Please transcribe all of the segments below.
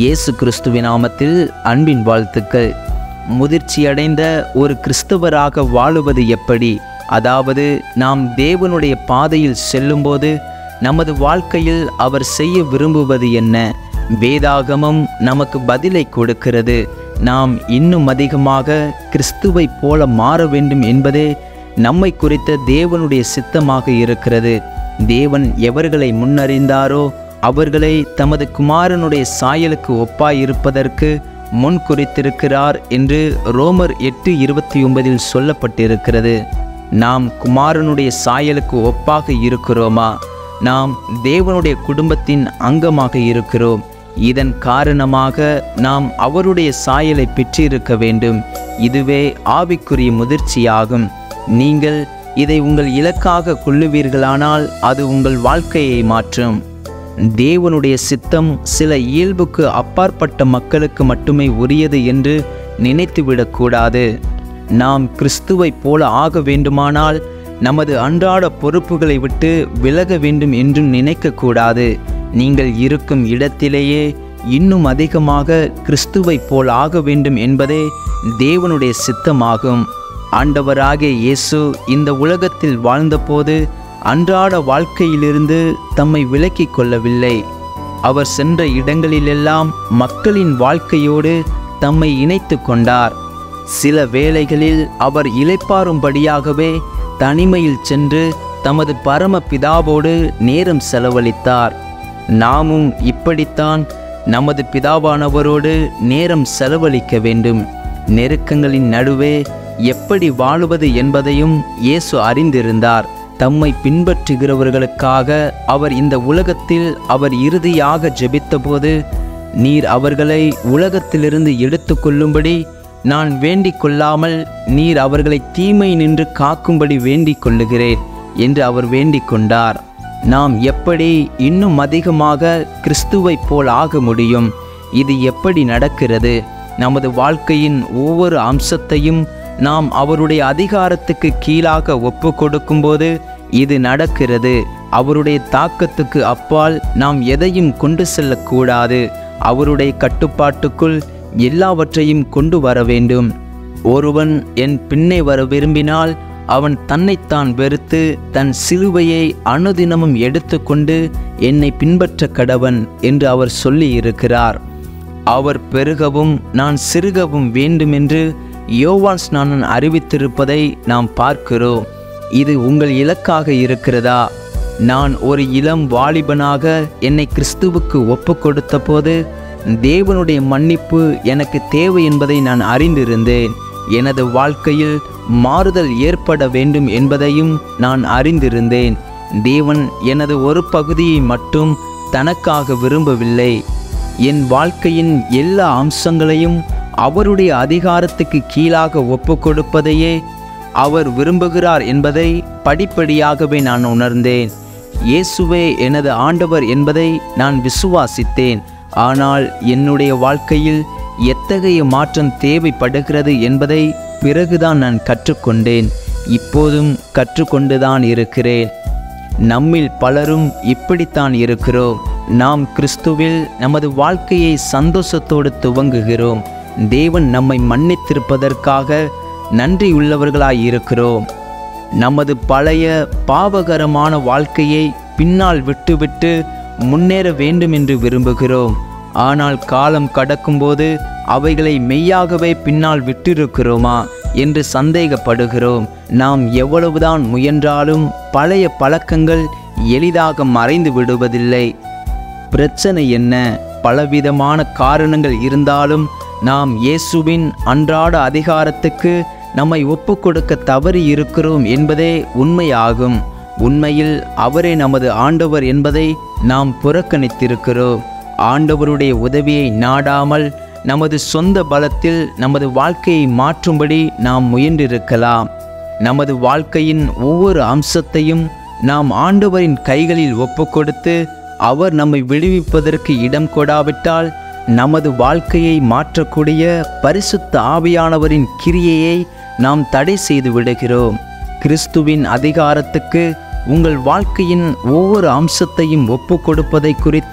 இயேசு கிறிஸ்துவின் நாமத்தில் அன்பின் வாழ்த்துக்கள் முதிர்ச்சியடைந்த ஒரு கிறிஸ்தவராக வாழுவது எப்படி அதாவது நாம் தேவனுடைய பாதையில் செல்லும்போது நமது வாழ்க்கையில் அவர் செய்ய விரும்புவது என்ன வேதாகமம் நமக்கு பதிலை கொடுக்கிறது நாம் இன்னும் அதிகமாக கிறிஸ்துவைப் போல மாற வேண்டும் என்பதே நம்மை குறித்த தேவனுடைய சித்தமாக இருக்கிறது தேவன் எவர்களை முன்னறிந்தாரோ அவர்களை தமது குமாரனுடைய சாயலுக்கு ஒப்பாயிருப்பதற்கு முன் குறித்திருக்கிறார் என்று ரோமர் எட்டு இருபத்தி ஒன்பதில் சொல்லப்பட்டிருக்கிறது நாம் குமாரனுடைய சாயலுக்கு ஒப்பாக இருக்கிறோமா நாம் தேவனுடைய குடும்பத்தின் அங்கமாக இருக்கிறோம் இதன் காரணமாக நாம் அவருடைய சாயலை பெற்றிருக்க வேண்டும் இதுவே ஆவிக்குரிய முதிர்ச்சியாகும் நீங்கள் இதை உங்கள் இலக்காக கொள்ளுவீர்களானால் அது உங்கள் வாழ்க்கையை மாற்றும் தேவனுடைய சித்தம் சில இயல்புக்கு அப்பாற்பட்ட மக்களுக்கு மட்டுமே உரியது என்று நினைத்துவிடக்கூடாது நாம் கிறிஸ்துவைப் போல ஆக வேண்டுமானால் நமது அன்றாட பொறுப்புகளை விட்டு விலக வேண்டும் என்றும் நினைக்கக்கூடாது நீங்கள் இருக்கும் இடத்திலேயே இன்னும் அதிகமாக கிறிஸ்துவைப் போல் ஆக வேண்டும் என்பதே தேவனுடைய சித்தமாகும் ஆண்டவராகிய இயேசு இந்த உலகத்தில் வாழ்ந்தபோது அன்றாட வாழ்க்கையிலிருந்து தம்மை விலக்கிக் கொள்ளவில்லை அவர் சென்ற இடங்களிலெல்லாம் மக்களின் வாழ்க்கையோடு தம்மை இணைத்து கொண்டார் சில வேளைகளில் அவர் இளைப்பாறும்படியாகவே தனிமையில் சென்று தமது பரம பிதாவோடு நேரம் செலவழித்தார் நாமும் இப்படித்தான் நமது பிதாவானவரோடு நேரம் செலவழிக்க வேண்டும் நெருக்கங்களின் நடுவே எப்படி வாழுவது என்பதையும் இயேசு அறிந்திருந்தார் தம்மை பின்பற்றுகிறவர்களுக்காக அவர் இந்த உலகத்தில் அவர் இறுதியாக ஜெபித்தபோது நீர் அவர்களை உலகத்திலிருந்து எடுத்து கொள்ளும்படி நான் வேண்டிக் கொள்ளாமல் நீர் அவர்களை தீமை நின்று காக்கும்படி வேண்டிக் கொள்ளுகிறேன் என்று அவர் வேண்டிக் கொண்டார் நாம் எப்படி இன்னும் அதிகமாக கிறிஸ்துவைப் போல் ஆக முடியும் இது எப்படி நடக்கிறது நமது வாழ்க்கையின் ஒவ்வொரு அம்சத்தையும் நாம் அவருடைய அதிகாரத்துக்கு கீழாக ஒப்பு கொடுக்கும்போது இது நடக்கிறது அவருடைய தாக்கத்துக்கு அப்பால் நாம் எதையும் கொண்டு செல்லக்கூடாது அவருடைய கட்டுப்பாட்டுக்குள் எல்லாவற்றையும் கொண்டு வர வேண்டும் ஒருவன் என் பின்னே வர விரும்பினால் அவன் தன்னைத்தான் வெறுத்து தன் சிலுவையை அனுதினமும் எடுத்துக்கொண்டு என்னை பின்பற்ற கடவன் என்று அவர் சொல்லி இருக்கிறார் அவர் பெருகவும் நான் சிறுகவும் வேண்டுமென்று யோவான் ஸ்நானன் அறிவித்திருப்பதை நாம் பார்க்கிறோம் இது உங்கள் இலக்காக இருக்கிறதா நான் ஒரு இளம் வாலிபனாக என்னை கிறிஸ்துவுக்கு ஒப்பு கொடுத்த போது தேவனுடைய மன்னிப்பு எனக்கு தேவை என்பதை நான் அறிந்திருந்தேன் எனது வாழ்க்கையில் மாறுதல் ஏற்பட வேண்டும் என்பதையும் நான் அறிந்திருந்தேன் தேவன் எனது ஒரு பகுதியை மட்டும் தனக்காக விரும்பவில்லை என் வாழ்க்கையின் எல்லா அம்சங்களையும் அவருடைய அதிகாரத்துக்கு கீழாக ஒப்பு கொடுப்பதையே அவர் விரும்புகிறார் என்பதை படிப்படியாகவே நான் உணர்ந்தேன் இயேசுவே எனது ஆண்டவர் என்பதை நான் விசுவாசித்தேன் ஆனால் என்னுடைய வாழ்க்கையில் எத்தகைய மாற்றம் தேவைப்படுகிறது என்பதை பிறகுதான் நான் கற்றுக்கொண்டேன் இப்போதும் கற்றுக்கொண்டுதான் இருக்கிறேன் நம்மில் பலரும் இப்படித்தான் இருக்கிறோம் நாம் கிறிஸ்துவில் நமது வாழ்க்கையை சந்தோஷத்தோடு துவங்குகிறோம் தேவன் நம்மை மன்னித்திருப்பதற்காக நன்றியுள்ளவர்களாய் இருக்கிறோம் நமது பழைய பாவகரமான வாழ்க்கையை பின்னால் விட்டுவிட்டு முன்னேற வேண்டும் என்று விரும்புகிறோம் ஆனால் காலம் கடக்கும்போது அவைகளை மெய்யாகவே பின்னால் விட்டிருக்கிறோமா என்று சந்தேகப்படுகிறோம் நாம் எவ்வளவுதான் முயன்றாலும் பழைய பழக்கங்கள் எளிதாக மறைந்து விடுவதில்லை பிரச்சனை என்ன பலவிதமான காரணங்கள் இருந்தாலும் நாம் இயேசுவின் அன்றாட அதிகாரத்துக்கு நம்மை ஒப்பு கொடுக்க தவறி இருக்கிறோம் என்பதே உண்மையாகும் உண்மையில் அவரே நமது ஆண்டவர் என்பதை நாம் புறக்கணித்திருக்கிறோம் ஆண்டவருடைய உதவியை நாடாமல் நமது சொந்த பலத்தில் நமது வாழ்க்கையை மாற்றும்படி நாம் முயன்றிருக்கலாம் நமது வாழ்க்கையின் ஒவ்வொரு அம்சத்தையும் நாம் ஆண்டவரின் கைகளில் ஒப்புக்கொடுத்து அவர் நம்மை விடுவிப்பதற்கு இடம் கொடாவிட்டால் நமது வாழ்க்கையை மாற்றக்கூடிய பரிசுத்த ஆவியானவரின் கிரியையை நாம் தடை செய்து விடுகிறோம் கிறிஸ்துவின் அதிகாரத்துக்கு உங்கள் வாழ்க்கையின் ஒவ்வொரு அம்சத்தையும் ஒப்பு கொடுப்பதை குறித்து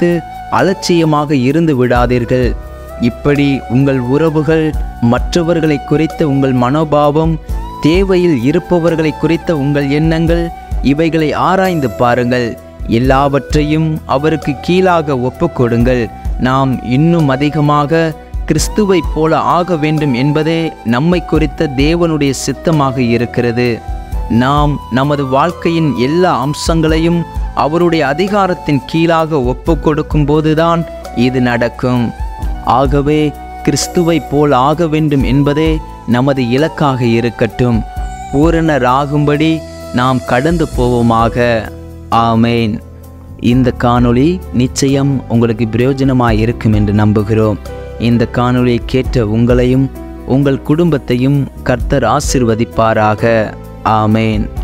அலட்சியமாக இருந்து விடாதீர்கள் இப்படி உங்கள் உறவுகள் மற்றவர்களை குறித்த உங்கள் மனோபாவம் தேவையில் இருப்பவர்களை குறித்த உங்கள் எண்ணங்கள் இவைகளை ஆராய்ந்து பாருங்கள் எல்லாவற்றையும் அவருக்கு கீழாக ஒப்புக்கொடுங்கள் நாம் இன்னும் அதிகமாக கிறிஸ்துவைப் போல ஆக வேண்டும் என்பதே நம்மை குறித்த தேவனுடைய சித்தமாக இருக்கிறது நாம் நமது வாழ்க்கையின் எல்லா அம்சங்களையும் அவருடைய அதிகாரத்தின் கீழாக ஒப்பு கொடுக்கும் போதுதான் இது நடக்கும் ஆகவே கிறிஸ்துவைப் போல் ஆக வேண்டும் என்பதே நமது இலக்காக இருக்கட்டும் பூரணராகும்படி நாம் கடந்து போவோமாக ஆமேன் இந்த காணொளி நிச்சயம் உங்களுக்கு பிரயோஜனமாக இருக்கும் என்று நம்புகிறோம் இந்த காணொளியை கேட்ட உங்களையும் உங்கள் குடும்பத்தையும் கர்த்தர் ஆசிர்வதிப்பாராக ஆமேன்